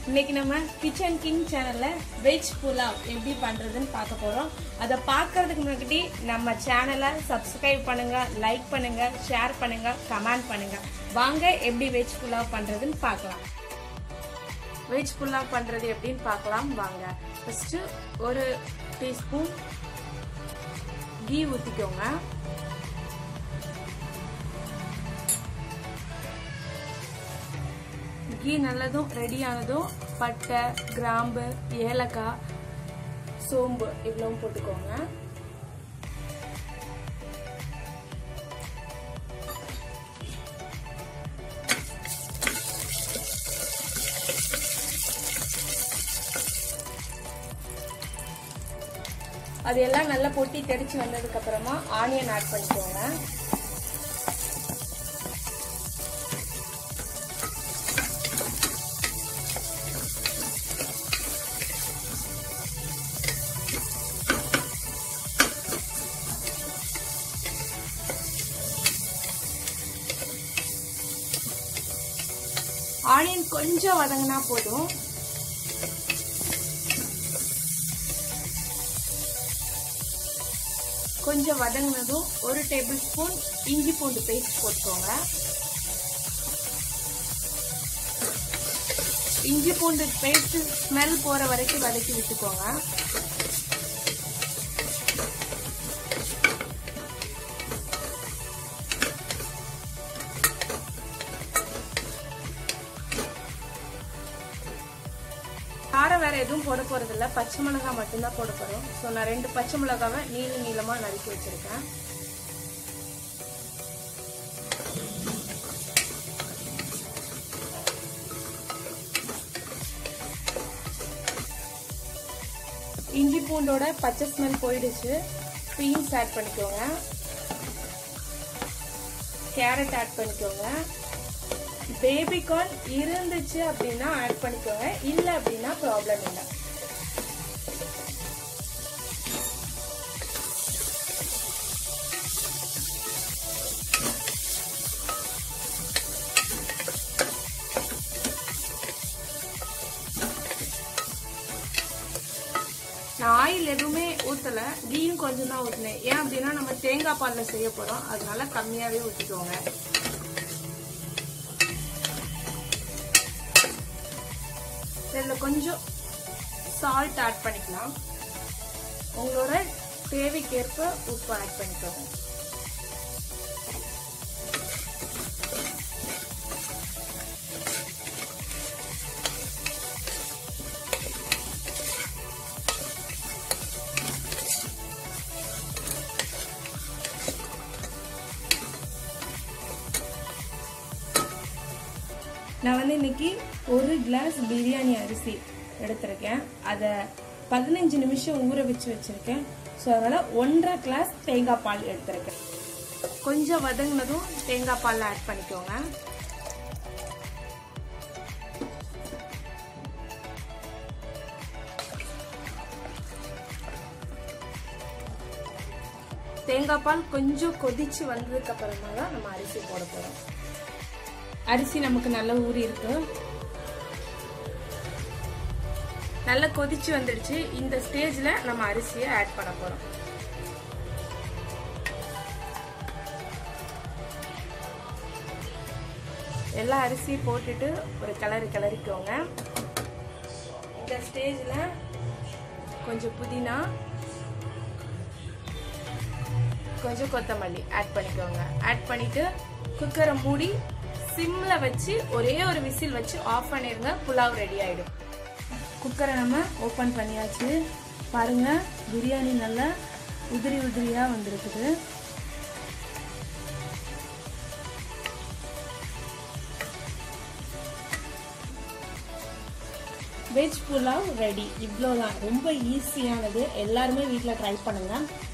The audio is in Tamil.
இன்னைக்கு நம்ம கிச்சன் கிங் சேனல்ல வெஜ் புலாவ் எப்படி பண்றதுன்னு பார்க்க போறோம் அதை பார்க்கறதுக்கு முன்னாடி நம்ம சேனலை சப்ஸ்கிரைப் பண்ணுங்க லைக் பண்ணுங்க ஷேர் பண்ணுங்க கமெண்ட் பண்ணுங்க வாங்க எப்படி வெஜ் புலாவ் பண்றதுன்னு பார்க்கலாம் வெஜ் புலாவ் பண்றது எப்படின்னு பார்க்கலாம் வாங்க ஃபர்ஸ்ட் ஒரு டீஸ்பூன் கீ ஊற்றிக்கோங்க கீ நல்லதும் ரெடி ஆனதும் பட்டை கிராம்பு ஏலக்காய் சோம்பு இவ்வளவும் போட்டுக்கோங்க அது எல்லாம் நல்லா பொட்டி தெரிச்சு வந்ததுக்கு அப்புறமா ஆனியன் ஆட் பண்ணிக்கோங்க ஆனியன் கொஞ்சம் வதங்கினா போதும் கொஞ்சம் வதங்கினதும் ஒரு டேபிள் ஸ்பூன் இஞ்சி பூண்டு பேஸ்ட் போட்டுக்கோங்க இஞ்சி பூண்டு பேஸ்ட் ஸ்மெல் போற வரைக்கும் வதக்கி விட்டுக்கோங்க காரம் வேற எதுவும் போட போறது இல்ல பச்சை மிளகாய் மட்டும்தான் போட போறோம் ஸோ நான் ரெண்டு பச்சை மிளகாவை நீள நீளமா நறுக்கி வச்சிருக்கேன் இஞ்சி பூண்டோட பச்சை ஸ்மெல் போயிடுச்சு பீன்ஸ் ஆட் பண்ணிக்கோங்க கேரட் ஆட் பண்ணிக்கோங்க பேபிகார்ன் இருந்துச்சு அப்படின்னா ஆட் பண்ணிக்கோங்க இல்ல அப்படின்னா ப்ராப்ளம் இல்லை நான் ஆயில் எதுவுமே ஊத்தல கீயும் கொஞ்சம் தான் ஊத்தினேன் ஏன் அப்படின்னா நம்ம தேங்காய் பால்ல செய்ய போறோம் அதனால கம்மியாவே ஊத்திக்கோங்க இதில் கொஞ்சம் சால்ட் ஆட் பண்ணிக்கலாம் உங்களோட தேவைக்கேற்ப உப்பு ஆட் பண்ணிக்கோங்க நான் வந்து இன்னைக்கு ஒரு கிளாஸ் பிரியாணி அரிசி எடுத்திருக்கேன் அதை பதினஞ்சு நிமிஷம் ஊற வச்சு வச்சிருக்கேன் ஸோ அதனால ஒன்றரை கிளாஸ் தேங்காய் பால் எடுத்திருக்கேன் கொஞ்சம் வதங்கினதும் தேங்காய் பால் ஆட் பண்ணிக்கோங்க தேங்காய் பால் கொஞ்சம் கொதிச்சு வந்ததுக்கு அப்புறமா தான் நம்ம அரிசி போட போறோம் அரிசி நமக்கு நல்ல ஊறி இருக்கு நல்லா கொதிச்சு வந்துடுச்சு இந்த ஸ்டேஜ்ல நம்ம அரிசியை ஆட் பண்ண போறோம் எல்லா அரிசியும் போட்டுட்டு ஒரு கிளறி கிளறிக்கோங்க இந்த ஸ்டேஜ்ல கொஞ்சம் புதினா கொஞ்சம் கொத்தமல்லி ஆட் பண்ணிக்கோங்க ஆட் பண்ணிட்டு குக்கரை மூடி சிம்ல வச்சு ஒரே ஒரு விசில் வச்சு ஆஃப் பண்ணிருங்க புலாவ் ரெடி ஆயிடும் குக்கரை நம்ம ஓப்பன் பண்ணியாச்சு பாருங்க பிரியாணி நல்லா உதிரி உதிரியா வந்திருக்குது வெஜ் புலாவ் ரெடி இவ்வளோதான் ரொம்ப ஈஸியானது எல்லாருமே வீட்டில் ட்ரை பண்ணுங்க